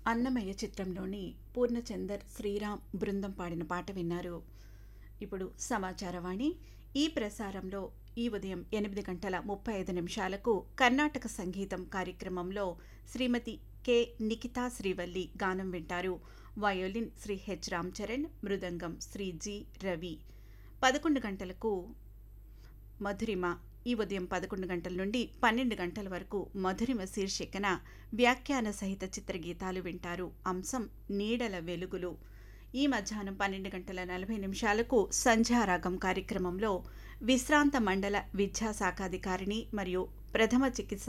అన్నమయ్య చిత్రంలోని పూర్ణచందర్ శ్రీరామ్ బృందం పాడిన పాట విన్నారు ఇప్పుడు సమాచారవాణి ఈ ప్రసారంలో ఈ ఉదయం ఎనిమిది గంటల ముప్పై ఐదు నిమిషాలకు కర్ణాటక సంగీతం కార్యక్రమంలో శ్రీమతి కె నిఖితా శ్రీవల్లి గానం వింటారు వయోలిన్ శ్రీ హెచ్ రామ్చరణ్ మృదంగం శ్రీ జి రవి పదకొండు గంటలకు మధురిమ ఈ ఉదయం పదకొండు గంటల నుండి పన్నెండు గంటల వరకు మధురిమ శీర్షికన వ్యాఖ్యాన సహిత చిత్రగీతాలు వింటారు అంశం నీడల వెలుగులు ఈ మధ్యాహ్నం పన్నెండు గంటల నలభై నిమిషాలకు సంధ్యారాగం కార్యక్రమంలో విశ్రాంత మండల విద్యాశాఖాధికారిణి మరియు ప్రథమ చికిత్స